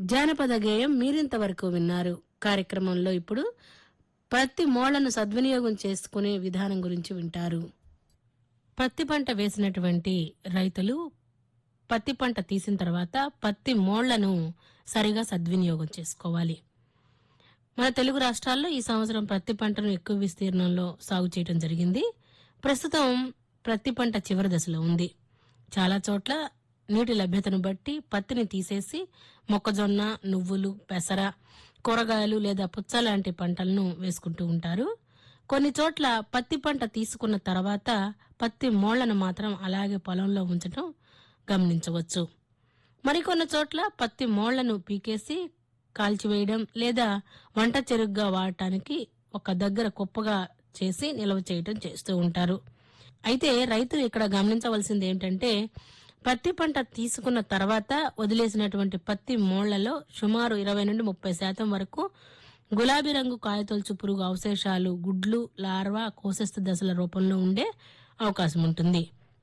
జానపద గేయం మీరింతవరకు విన్నారు కార్యక్రమంలో ఇప్పుడు పత్తి మోళ్లను సద్వినియోగం చేసుకునే విధానం గురించి వింటారు పత్తి పంట వేసినటువంటి రైతులు పత్తి పంట తీసిన తర్వాత పత్తి మోళ్లను సరిగా సద్వినియోగం చేసుకోవాలి మన తెలుగు రాష్ట్రాల్లో ఈ సంవత్సరం పత్తి పంటను ఎక్కువ విస్తీర్ణంలో సాగు చేయడం జరిగింది ప్రస్తుతం పత్తి పంట చివరి దశలో ఉంది చాలా చోట్ల నీటి లభ్యతను బట్టి పత్తిని తీసేసి మొక్కజొన్న నువ్వులు పెసర కూరగాయలు లేదా పుచ్చ లాంటి పంటలను వేసుకుంటూ ఉంటారు కొన్ని చోట్ల పత్తి పంట తీసుకున్న తర్వాత పత్తి మోళ్లను మాత్రం అలాగే పొలంలో ఉంచడం గమనించవచ్చు మరికొన్ని చోట్ల పత్తి మోళ్లను పీకేసి కాల్చివేయడం లేదా వంట చెరుగ్గా వాడటానికి ఒక దగ్గర కుప్పగా చేసి నిల్వ చేయటం చేస్తూ ఉంటారు అయితే రైతులు ఇక్కడ గమనించవలసింది ఏంటంటే పత్తి పంట తీసుకున్న తర్వాత వదిలేసినటువంటి పత్తి మోళ్లలో సుమారు ఇరవై నుండి ముప్పై శాతం వరకు గులాబీ రంగు కాయతొలుచు పురుగు అవశేషాలు గుడ్లు లార్వా కోశస్థ దశల రూపంలో ఉండే అవకాశం ఉంటుంది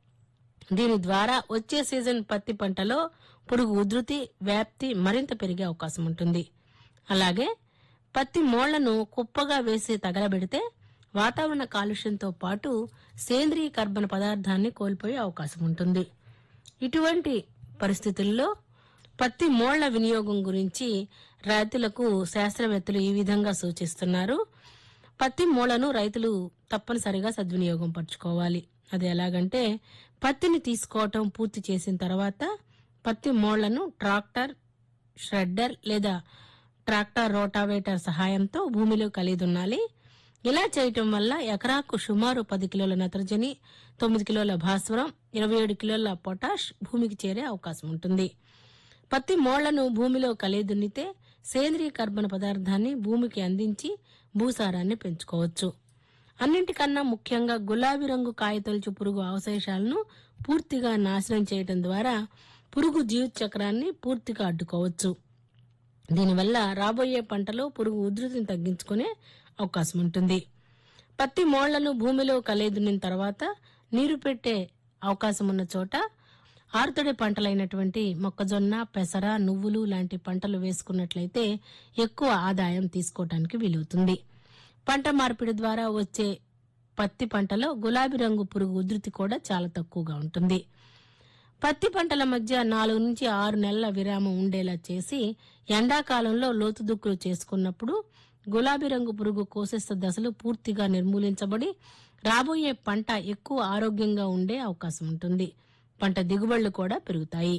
దీని ద్వారా వచ్చే సీజన్ పత్తి పంటలో పురుగు ఉధృతి వ్యాప్తి మరింత పెరిగే అవకాశం ఉంటుంది అలాగే పత్తి మోళ్లను కుప్పగా వేసి తగలబెడితే వాతావరణ కాలుష్యంతో పాటు సేంద్రీయ కర్బన పదార్థాన్ని కోల్పోయే అవకాశం ఉంటుంది ఇటువంటి పరిస్థితుల్లో పత్తి మోళ్ల వినియోగం గురించి రైతులకు శాస్త్రవేత్తలు ఈ విధంగా సూచిస్తున్నారు పత్తి మూలను రైతులు తప్పనిసరిగా సద్వినియోగం పరచుకోవాలి అది ఎలాగంటే పత్తిని తీసుకోవటం పూర్తి చేసిన తర్వాత పత్తి మోళ్లను ట్రాక్టర్ షెడ్డర్ లేదా ట్రాక్టర్ రోటావేటర్ సహాయంతో భూమిలో కలిదున్నాలి ఇలా చేయటం వల్ల ఎకరాకు సుమారు పది కిలోల నత్రజని తొమ్మిది కిలోల భాస్వరం ఇరవై ఏడు కిలోల పొటాష్ భూమికి చేరే అవకాశం ఉంటుంది పత్తి మోళ్లను భూమిలో కలిదున్నితే సేంద్రీయ కర్బన పదార్థాన్ని భూమికి అందించి భూసారాన్ని పెంచుకోవచ్చు అన్నింటికన్నా ముఖ్యంగా గులాబీ రంగు కాయతొలుచు పురుగు అవశేషాలను పూర్తిగా నాశనం చేయడం ద్వారా పురుగు జీవిత చక్రాన్ని పూర్తిగా అడ్డుకోవచ్చు దీనివల్ల రాబోయే పంటలో పురుగు ఉధృతిని తగ్గించుకునే అవకాశం ఉంటుంది పత్తి మోళ్లను భూమిలో కలేదునిన తర్వాత నీరు పెట్టే అవకాశం ఉన్న చోట ఆరుతడి పంటలైనటువంటి మొక్కజొన్న పెసర నువ్వులు లాంటి పంటలు వేసుకున్నట్లయితే ఎక్కువ ఆదాయం తీసుకోవడానికి వీలవుతుంది పంట మార్పిడి ద్వారా వచ్చే పత్తి పంటలో గులాబీ రంగు పురుగు ఉధృతి కూడా చాలా తక్కువగా ఉంటుంది పత్తి పంటల మధ్య నాలుగు నుంచి ఆరు నెలల విరామం ఉండేలా చేసి ఎండాకాలంలో లోతు దుక్కులు చేసుకున్నప్పుడు గులాబీ రంగు పురుగు కోసేస్త దశలు పూర్తిగా నిర్మూలించబడి రాబోయే పంట ఎక్కువ ఆరోగ్యంగా ఉండే అవకాశం ఉంటుంది పంట దిగుబడులు కూడా పెరుగుతాయి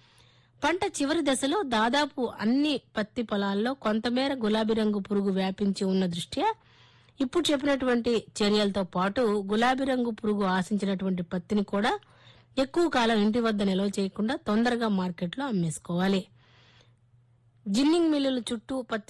పంట చివరి దశలో దాదాపు అన్ని పత్తి పొలాల్లో కొంతమేర గులాబీ రంగు పురుగు వ్యాపించి ఉన్న దృష్ట్యా ఇప్పుడు చెప్పినటువంటి చర్యలతో పాటు గులాబీ రంగు పురుగు ఆశించినటువంటి పత్తిని కూడా ఎక్కువ కాలం ఇంటి వద్ద నిల్వ చేయకుండా తొందరగా మార్కెట్లో అమ్మేసుకోవాలి జిన్నింగ్ మిల్లుల చుట్టూ పత్తి